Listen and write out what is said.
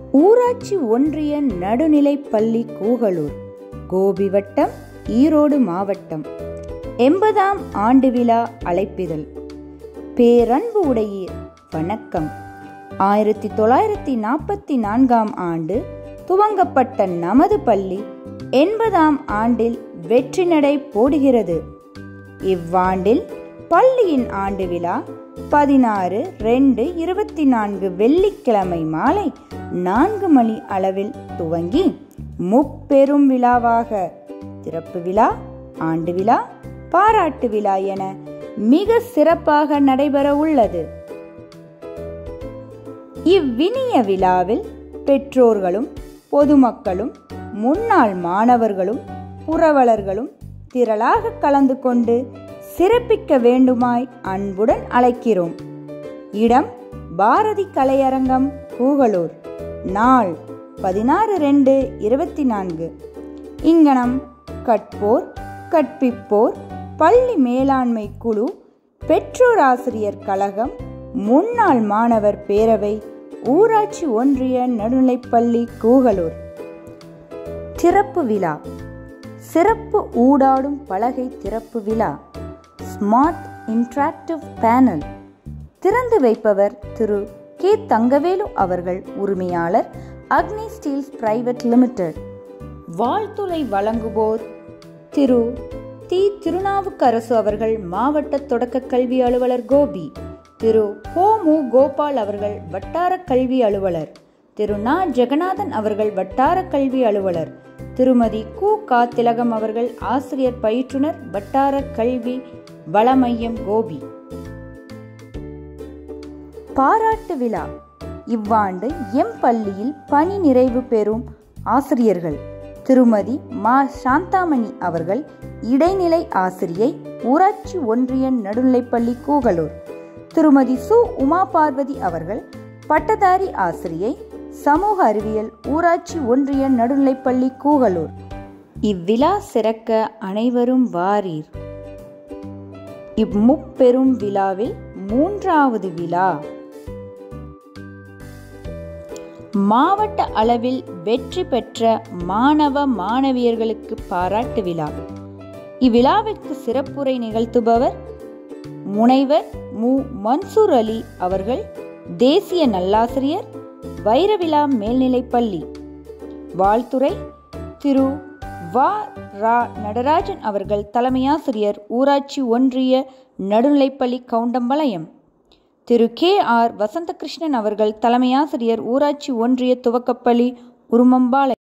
ஊராட்சி ஒன்றிய நடுநிலைப் பள்ளி கூகலூர் கோபி வட்டம் ஈரோடு மாவட்டம் எண்பதாம் ஆண்டு விழா அழைப்பிதழ் பேரன்பு உடையீர் வணக்கம் ஆயிரத்தி தொள்ளாயிரத்தி நாற்பத்தி நான்காம் ஆண்டு துவங்கப்பட்ட நமது பள்ளி எண்பதாம் ஆண்டில் வெற்றி நடை போடுகிறது இவ்வாண்டில் பள்ளியின் ஆண்டு விழா பதினாறு ரெண்டு இருபத்தி நான்கு வெள்ளிக்கிழமை மாலை நான்கு மணி அளவில் துவங்கி முப்பெரும் விழாவாக திறப்பு விழா ஆண்டு விழா பாராட்டு விழா என மிக சிறப்பாக நடைபெற உள்ளது இவ்வினிய விழாவில் பெற்றோர்களும் பொதுமக்களும் முன்னாள் மாணவர்களும் புரவலர்களும் திரளாக கலந்து கொண்டு சிறப்பிக்க வேண்டுமாய் அன்புடன் அழைக்கிறோம் இடம் பாரதி கலையரங்கம் கூகலூர் நாள் பதினாறு ரெண்டு இருபத்தி நான்கு இங்கனம் கற்போர் கற்பிப்போர் பள்ளி மேலாண்மை குழு பெற்றோர் ஆசிரியர் கழகம் முன்னாள் மாணவர் பேரவை ஊராட்சி ஒன்றிய நடுநிலைப்பள்ளி கூகலூர் திறப்பு விழா சிறப்பு ஊடாடும் பலகை திறப்பு விழா ஸ்மார்ட் இன்ட்ராக்டிவ் பேனல் திறந்து வைப்பவர் திரு கே தங்கவேலு அவர்கள் உரிமையாளர் அக்னி ஸ்டீல்ஸ் பிரைவேட் லிமிடெட் வாழ்த்துளை வழங்குவோர் திரு தி திருநாவுக்கரசு அவர்கள் மாவட்ட தொடக்க கல்வி அலுவலர் கோபி திரு போ மு கோபால் அவர்கள் வட்டார கல்வி அலுவலர் திரு நா ஜெகநாதன் அவர்கள் வட்டார கல்வி அலுவலர் திருமதி கு கா திலகம் அவர்கள் ஆசிரியர் பயிற்றுனர் வட்டார கல்வி வளமையம் கோபி பாராட்டு விழா இவ்வாண்டு எம் பள்ளியில் பணி நிறைவு பெறும் ஆசிரியர்கள் திருமதி மா சாந்தாமணி அவர்கள் இடைநிலை ஆசிரியை ஊராட்சி ஒன்றிய நடுநிலைப்பள்ளி கூகலூர் திருமதி சு உமா பார்வதி அவர்கள் பட்டதாரி ஆசிரியை சமூக அறிவியல் ஊராட்சி ஒன்றிய நடுநிலைப்பள்ளி கூகலூர் இவ்விழா சிறக்க அனைவரும் வாரீர் இம்முப்பெரும் விழாவில் மூன்றாவது விழா மாவட்ட அளவில் வெற்றி பெற்ற மாணவ மாணவியர்களுக்கு பாராட்டு விழா இவ்விழாவிற்கு சிறப்புரை நிகழ்த்துபவர் முனைவர் மு மன்சூர் அலி அவர்கள் தேசிய நல்லாசிரியர் வைரவிழா மேல்நிலைப்பள்ளி வாழ்த்துறை திரு வா ரா நடராஜன் அவர்கள் தலைமையாசிரியர் ஊராட்சி ஒன்றிய நடுநிலைப்பள்ளி கவுண்டம்பாளையம் திரு கே ஆர் வசந்தகிருஷ்ணன் அவர்கள் தலைமையாசிரியர் ஊராட்சி ஒன்றிய துவக்கப்பள்ளி உருமம்பாளையம்